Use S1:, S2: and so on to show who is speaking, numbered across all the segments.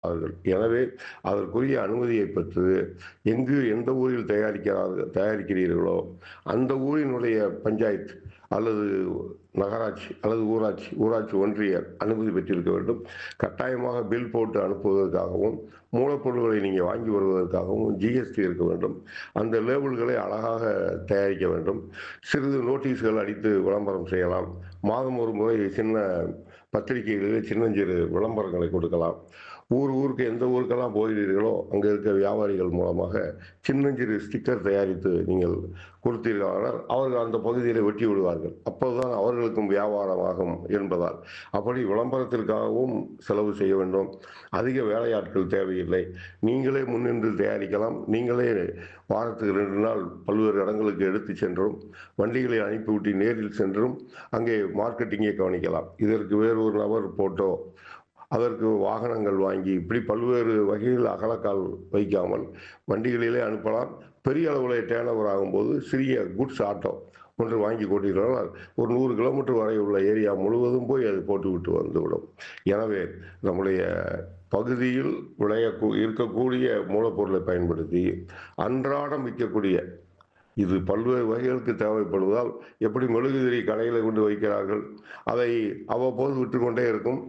S1: அவர்கள் எனவே அதற்குரிய அனுமதியை பெற்று எங்கு எந்த ஊரில் தயாரிக்கிறார்கள் தயாரிக்கிறீர்களோ அந்த ஊரினுடைய பஞ்சாயத்து அல்லது நகராட்சி அல்லது ஊராட்சி ஊராட்சி ஒன்றிய அனுமதி பெற்றிருக்க வேண்டும் கட்டாயமாக பில் போட்டு அனுப்புவதற்காகவும் மூலப்பொருட்களை நீங்கள் வாங்கி வருவதற்காகவும் ஜிஎஸ்டி இருக்க வேண்டும் அந்த லேபிள்களை அழகாக தயாரிக்க வேண்டும் சிறிது நோட்டீஸ்கள் அடித்து விளம்பரம் செய்யலாம் மாதம் ஒரு முறை சின்ன பத்திரிகைகளில் சின்னஞ்சிறு விளம்பரங்களை கொடுக்கலாம் ஊர் ஊருக்கு எந்த ஊருக்கெல்லாம் போகிறீர்களோ அங்கே இருக்க வியாபாரிகள் மூலமாக சின்னஞ்சிறு ஸ்டிக்கர் தயாரித்து நீங்கள் கொடுத்தீர்களானால் அவர்கள் அந்த பகுதியில் வெட்டி விடுவார்கள் அப்போதுதான் அவர்களுக்கும் வியாபாரமாகும் என்பதால் அப்படி விளம்பரத்திற்காகவும் செலவு செய்ய வேண்டும் அதிக வேலையாட்கள் தேவையில்லை நீங்களே முன்னின்று தயாரிக்கலாம் நீங்களே வாரத்துக்கு ரெண்டு நாள் பல்வேறு இடங்களுக்கு எடுத்து சென்றும் வண்டிகளை அனுப்பிவிட்டு நேரில் சென்றும் அங்கே மார்க்கெட்டிங்கை கவனிக்கலாம் இதற்கு வேறு ஒரு நபர் போட்டோ அதற்கு வாகனங்கள் வாங்கி இப்படி பல்வேறு வகையில் அகலக்கால் வைக்காமல் வண்டிகளிலே அனுப்பலாம் பெரிய அளவில் டேன் ஓவர் ஆகும்போது சிறிய குட்ஸ் ஆட்டோ ஒன்று வாங்கி கொண்டீர்களால் ஒரு நூறு கிலோமீட்டர் வரை உள்ள ஏரியா முழுவதும் போய் அது போட்டுவிட்டு வந்துவிடும் எனவே நம்முடைய பகுதியில் விளைய இருக்கக்கூடிய மூலப்பொருளை பயன்படுத்தி அன்றாடம் விற்கக்கூடிய இது பல்வேறு வகைகளுக்கு தேவைப்படுவதால் எப்படி மெழுகுதிரி கடையில் கொண்டு வைக்கிறார்கள் அதை அவ்வப்போது விட்டு கொண்டே இருக்கும்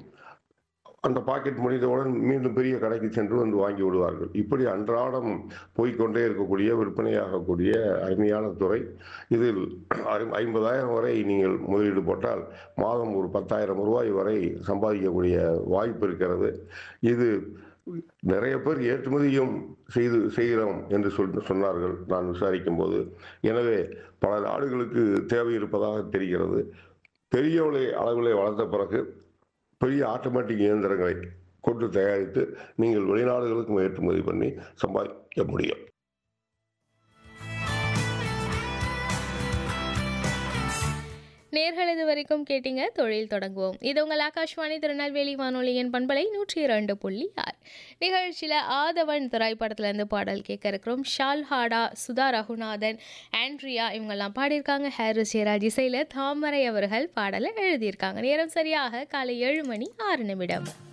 S1: அந்த பாக்கெட் முடிந்தவுடன் மீண்டும் பெரிய கடைக்கு சென்று வந்து வாங்கி விடுவார்கள் இப்படி அன்றாடம் போய்கொண்டே இருக்கக்கூடிய விற்பனையாகக்கூடிய அருமையான துறை இதில் ஐம்பதாயிரம் வரை நீங்கள் முதலீடு போட்டால் மாதம் ஒரு பத்தாயிரம் ரூபாய் வரை சம்பாதிக்கக்கூடிய வாய்ப்பு இருக்கிறது இது நிறைய பேர் ஏற்றுமதியும் செய்து செய்கிறோம் என்று சொல் சொன்னார்கள் நான் விசாரிக்கும் போது எனவே பல நாடுகளுக்கு தேவை இருப்பதாக தெரிகிறது பெரிய அளவில் வளர்ந்த பிறகு பெரிய ஆட்டோமேட்டிக் இயந்திரங்களை கொண்டு தயாரித்து நீங்கள் வெளிநாடுகளுக்கும் ஏற்றுமதி பண்ணி சம்பாதிக்க முடியும்
S2: நேர்கள் இது வரைக்கும் கேட்டீங்க தொழில் தொடங்குவோம் இது உங்கள் ஆகாஷ்வாணி திருநெல்வேலி வானொலியின் பண்பலை நூற்றி இரண்டு புள்ளி ஆறு நிகழ்ச்சியில் ஆதவன் திரைப்படத்துலேருந்து பாடல் கேட்க இருக்கிறோம் ஷால் ஹாடா சுதா ரகுநாதன் ஆண்ட்ரியா இவங்கெல்லாம் பாடியிருக்காங்க ஹாரிஸ் ஜெயராஜ் இசையில் தாமரை அவர்கள் பாடலை எழுதியிருக்காங்க நேரம் சரியாக காலை ஏழு மணி ஆறு நிமிடம்